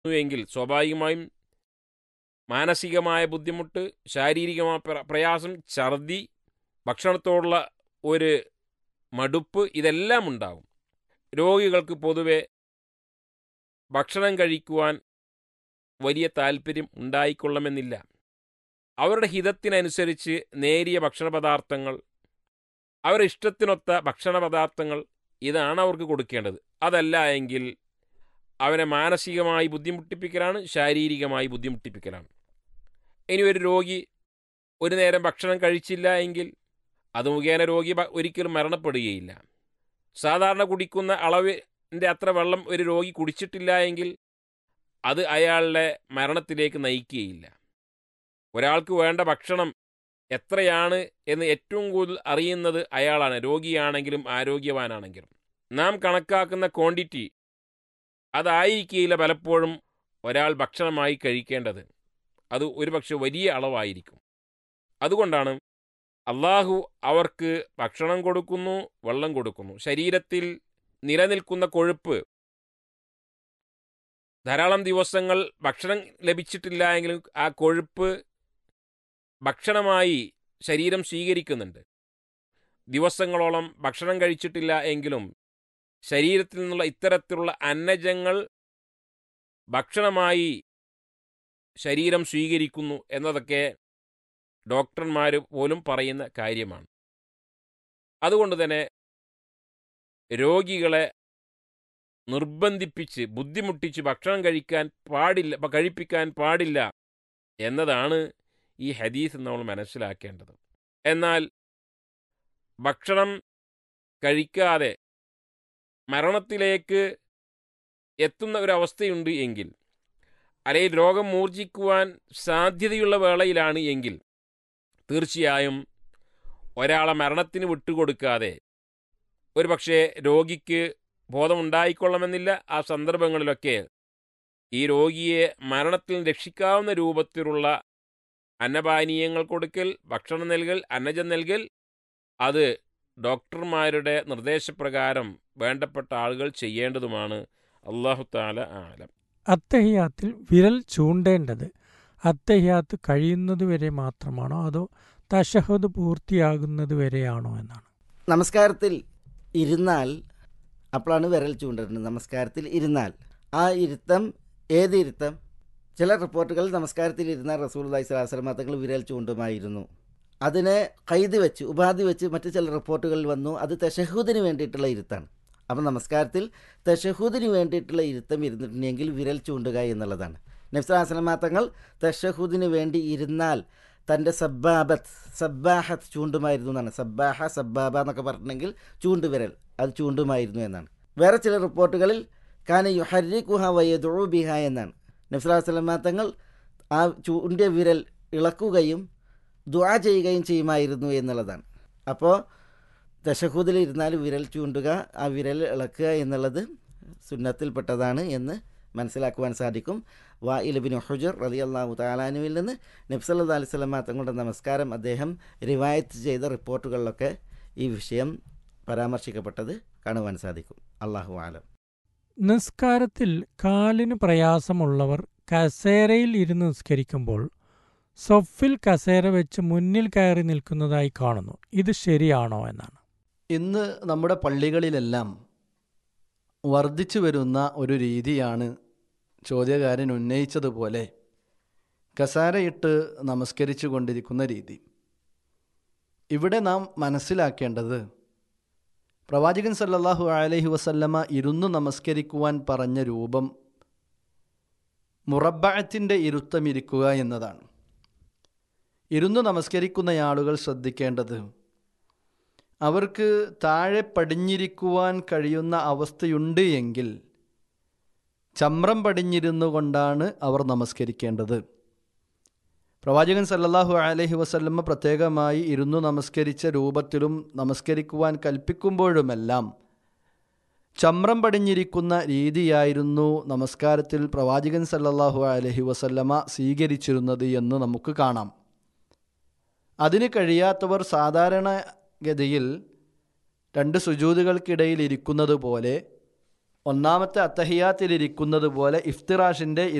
എങ്കിൽ സ്വാഭാവികമായും മാനസികമായ ബുദ്ധിമുട്ട് ശാരീരികമായ പ്ര- പ്രയാസം ഛർദി ഭക്ഷണത്തോടുള്ള ഒരു മടുപ്പ് ഇതെല്ലാം ഉണ്ടാകും രോഗികൾക്ക് പൊതുവെ ഭക്ഷണം കഴിക്കുവാൻ വലിയ താല്പര്യം ഉണ്ടായിക്കൊള്ളണമെന്നില്ല അവരുടെ ഹിതത്തിനനുസരിച്ച് നേരിയ ഭക്ഷണ പദാർത്ഥങ്ങൾ അവരുടെ ഇഷ്ടത്തിനൊത്ത ഭക്ഷണ പദാർത്ഥങ്ങൾ ഇതാണ് അവർക്ക് കൊടുക്കേണ്ടത് അതല്ല എങ്കിൽ അവനെ മാനസികമായി ബുദ്ധിമുട്ടിപ്പിക്കലാണ് ശാരീരികമായി ബുദ്ധിമുട്ടിപ്പിക്കലാണ് ഇനി ഒരു രോഗി ഒരു നേരം ഭക്ഷണം കഴിച്ചില്ല എങ്കിൽ അത് മുഖേന രോഗി ഭ- ഒരിക്കലും മരണപ്പെടുകയില്ല സാധാരണ കുടിക്കുന്ന അളവിൻ്റെ അത്ര വെള്ളം ഒരു രോഗി കുടിച്ചിട്ടില്ല എങ്കിൽ അത് അയാളുടെ മരണത്തിലേക്ക് നയിക്കുകയില്ല ഒരാൾക്ക് വേണ്ട ഭക്ഷണം എത്രയാണ് എന്ന് ഏറ്റവും കൂടുതൽ അറിയുന്നത് അയാളാണ് രോഗിയാണെങ്കിലും ആരോഗ്യവാനാണെങ്കിലും നാം കണക്കാക്കുന്ന ക്വാണ്ടിറ്റി അതായിരിക്കില്ല പലപ്പോഴും ഒരാൾ ഭക്ഷണമായി കഴിക്കേണ്ടത് അത് ഒരുപക്ഷെ വലിയ അളവായിരിക്കും അതുകൊണ്ടാണ് അള്ളാഹു അവർക്ക് ഭക്ഷണം കൊടുക്കുന്നു വെള്ളം കൊടുക്കുന്നു ശരീരത്തിൽ നിലനിൽക്കുന്ന കൊഴുപ്പ് ധാരാളം ദിവസങ്ങൾ ഭക്ഷണം ലഭിച്ചിട്ടില്ല എങ്കിലും ആ കൊഴുപ്പ് ഭക്ഷണമായി ശരീരം സ്വീകരിക്കുന്നുണ്ട് ദിവസങ്ങളോളം ഭക്ഷണം കഴിച്ചിട്ടില്ല എങ്കിലും ശരീരത്തിൽ നിന്നുള്ള ഇത്തരത്തിലുള്ള അന്നജങ്ങൾ ഭക്ഷണമായി ശരീരം സ്വീകരിക്കുന്നു എന്നതൊക്കെ ഡോക്ടർമാർ പോലും പറയുന്ന കാര്യമാണ് അതുകൊണ്ട് തന്നെ രോഗികളെ നിർബന്ധിപ്പിച്ച് ബുദ്ധിമുട്ടിച്ച് ഭക്ഷണം കഴിക്കാൻ പാടില്ല പ- കഴിപ്പിക്കാൻ പാടില്ല എന്നതാണ് ഈ ഹദീസ് നമ്മൾ മനസ്സിലാക്കേണ്ടത് എന്നാൽ ഭക്ഷണം കഴിക്കാതെ മരണത്തിലേക്ക് എത്തുന്ന ഒരവസ്ഥയുണ്ട് എങ്കിൽ അല്ലെങ്കിൽ രോഗം മൂർജിക്കുവാൻ സാധ്യതയുള്ള വേളയിലാണ് എങ്കിൽ തീർച്ചയായും ഒരാളെ മരണത്തിന് വിട്ടുകൊടുക്കാതെ ഒരുപക്ഷെ രോഗിക്ക് ബോധമുണ്ടായിക്കൊള്ളണമെന്നില്ല ആ സന്ദർഭങ്ങളിലൊക്കെ ഈ രോഗിയെ മരണത്തിൽ നിന്ന് രക്ഷിക്കാവുന്ന രൂപത്തിലുള്ള അന്നപാനീയങ്ങൾ കൊടുക്കൽ ഭക്ഷണം നൽകൽ അന്നജം നൽകൽ അത് ഡോക്ടർമാരുടെ നിർദ്ദേശപ്രകാരം വേണ്ടപ്പെട്ട ആളുകൾ ചെയ്യേണ്ടതുമാണ് അള്ളാഹു താല ആലം അത്തഹിയാത്തിൽ വിരൽ ചൂണ്ടേണ്ടത് അത്തഹിയാത്ത് കഴിയുന്നതുവരെ മാത്രമാണോ അതോ തഷഹദ് പൂർത്തിയാകുന്നത് വരെയാണോ എന്നാണ് നമസ്കാരത്തിൽ ഇരുന്നാൽ അപ്പോഴാണ് വിരൽ ചൂണ്ടിരുന്നത് നമസ്കാരത്തിൽ ഇരുന്നാൽ ആ ഇരുത്തം ഏത് ഇരുത്തം ചില റിപ്പോർട്ടുകളിൽ നമസ്കാരത്തിൽ ഇരുന്നാൽ റസൂൽ അള്ളഹി സ്വലാസ്ലമ തങ്ങൾ വിരൽ ചൂണ്ടുമായിരുന്നു അതിനെ കൈത് വെച്ച് ഉപാധി വെച്ച് മറ്റു ചില റിപ്പോർട്ടുകളിൽ വന്നു അത് തെഷഹൂദിന് വേണ്ടിയിട്ടുള്ള ഇരുത്താണ് അപ്പം നമസ്കാരത്തിൽ തെഷഹൂദിന് വേണ്ടിയിട്ടുള്ള ഇരുത്തം ഇരുന്നിട്ടുണ്ടെങ്കിൽ വിരൽ ചൂണ്ടുക എന്നുള്ളതാണ് നബ്സലാസ്ലമ തങ്ങൾ തെഷഹൂദിന് വേണ്ടി ഇരുന്നാൽ തൻ്റെ സബ്ബാബത്ത് സബ്ബാഹത്ത് ചൂണ്ടുമായിരുന്നു എന്നാണ് സബ്ബാഹ സബ്ബാബ എന്നൊക്കെ പറഞ്ഞിട്ടുണ്ടെങ്കിൽ ചൂണ്ടുവിരൽ അത് ചൂണ്ടുമായിരുന്നു എന്നാണ് വേറെ ചില റിപ്പോർട്ടുകളിൽ കാന യുഹരിക്കുഹ വയദുഉ ബിഹ എന്നാണ് നബ്സലാസ്ലമ തങ്ങൾ ആ ചൂണ്ടിയ വിരൽ ഇളക്കുകയും ദുആ ചെയ്യുകയും ചെയ്യുമായിരുന്നു എന്നുള്ളതാണ് അപ്പോൾ ദശഹൂദിൽ ഇരുന്നാൽ വിരൽ ചൂണ്ടുക ആ വിരൽ ഇളക്കുക എന്നുള്ളത് സുന്നത്തിൽപ്പെട്ടതാണ് എന്ന് മനസ്സിലാക്കുവാൻ സാധിക്കും വാ ഇലബിൻ ഹുജർ റലി അള്ളാഹു താലാനുവിൽ നിന്ന് നബ്സല്ലാ അലൈഹി സ്വലമ തങ്ങളുടെ നമസ്കാരം അദ്ദേഹം റിവായത്ത് ചെയ്ത റിപ്പോർട്ടുകളിലൊക്കെ ഈ വിഷയം പരാമർശിക്കപ്പെട്ടത് കാണുവാൻ സാധിക്കും അള്ളാഹു ആലം നിസ്കാരത്തിൽ കാലിന് പ്രയാസമുള്ളവർ കസേരയിൽ ഇരുന്ന് നിസ്കരിക്കുമ്പോൾ സൊഫിൽ കസേര വെച്ച് മുന്നിൽ കയറി നിൽക്കുന്നതായി കാണുന്നു ഇത് ശരിയാണോ എന്നാണ് ഇന്ന് നമ്മുടെ പള്ളികളിലെല്ലാം വർദ്ധിച്ചു വരുന്ന ഒരു രീതിയാണ് ചോദ്യകാരൻ ഉന്നയിച്ചതുപോലെ കസാരയിട്ട് നമസ്കരിച്ചു കൊണ്ടിരിക്കുന്ന രീതി ഇവിടെ നാം മനസ്സിലാക്കേണ്ടത് പ്രവാചകൻ സല്ലല്ലാഹു അലൈഹി വസല്ലമ ഇരുന്ന് നമസ്കരിക്കുവാൻ പറഞ്ഞ രൂപം മുറബഴത്തിൻ്റെ ഇരുത്തമിരിക്കുക എന്നതാണ് ഇരുന്ന് നമസ്കരിക്കുന്ന ആളുകൾ ശ്രദ്ധിക്കേണ്ടത് അവർക്ക് താഴെ പടിഞ്ഞിരിക്കുവാൻ കഴിയുന്ന അവസ്ഥയുണ്ട് എങ്കിൽ ചമ്രം പടിഞ്ഞിരുന്നു കൊണ്ടാണ് അവർ നമസ്കരിക്കേണ്ടത് പ്രവാചകൻ സല്ലല്ലാഹു അലൈഹി വസല്ലമ്മ പ്രത്യേകമായി ഇരുന്നു നമസ്കരിച്ച രൂപത്തിലും നമസ്കരിക്കുവാൻ കൽപ്പിക്കുമ്പോഴുമെല്ലാം ചമ്രം പടിഞ്ഞിരിക്കുന്ന രീതിയായിരുന്നു നമസ്കാരത്തിൽ പ്രവാചകൻ സല്ലല്ലാഹു അലൈഹി വസല്ലമ സ്വീകരിച്ചിരുന്നത് എന്ന് നമുക്ക് കാണാം അതിന് കഴിയാത്തവർ സാധാരണഗതിയിൽ രണ്ട് സുജൂതുകൾക്കിടയിൽ ഇരിക്കുന്നത് പോലെ ഒന്നാമത്തെ അത്തഹിയാത്തിലിരിക്കുന്നത് പോലെ ഇഫ്തിറാഷിൻ്റെ